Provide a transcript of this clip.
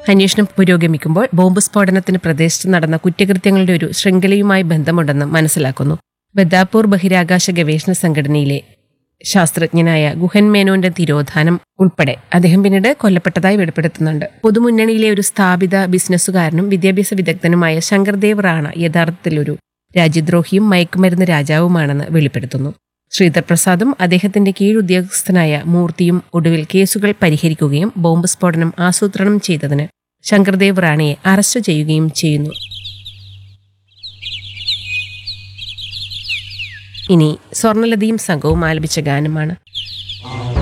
അന്വേഷണം പുരോഗമിക്കുമ്പോൾ ബോംബ് സ്ഫോടനത്തിന് പ്രദേശത്ത് നടന്ന കുറ്റകൃത്യങ്ങളുടെ ഒരു ശൃംഖലയുമായി ബന്ധമുണ്ടെന്ന് മനസ്സിലാക്കുന്നു ബദാപൂർ ബഹിരാകാശ ഗവേഷണ സംഘടനയിലെ ശാസ്ത്രജ്ഞനായ ഗുഹൻ മേനോന്റെ തിരോധാനം ഉൾപ്പെടെ അദ്ദേഹം പിന്നീട് കൊല്ലപ്പെട്ടതായി വെളിപ്പെടുത്തുന്നുണ്ട് പൊതുമുന്നണിയിലെ ഒരു സ്ഥാപിത ബിസിനസ്സുകാരനും വിദ്യാഭ്യാസ വിദഗ്ധനുമായ ശങ്കർദേവ് റാണ യഥാർത്ഥത്തിൽ ഒരു രാജ്യദ്രോഹിയും മയക്കുമരുന്ന് രാജാവുമാണെന്ന് വെളിപ്പെടുത്തുന്നു ശ്രീധർ പ്രസാദും അദ്ദേഹത്തിന്റെ കീഴുദ്യോഗസ്ഥനായ മൂർത്തിയും ഒടുവിൽ കേസുകൾ പരിഹരിക്കുകയും ബോംബ് സ്ഫോടനം ആസൂത്രണം ചെയ്തതിന് ശങ്കർദേവ് റാണയെ അറസ്റ്റ് ചെയ്യുകയും ചെയ്യുന്നു ഇനി സ്വർണലതയും സംഘവും ആലപിച്ച ഗാനമാണ്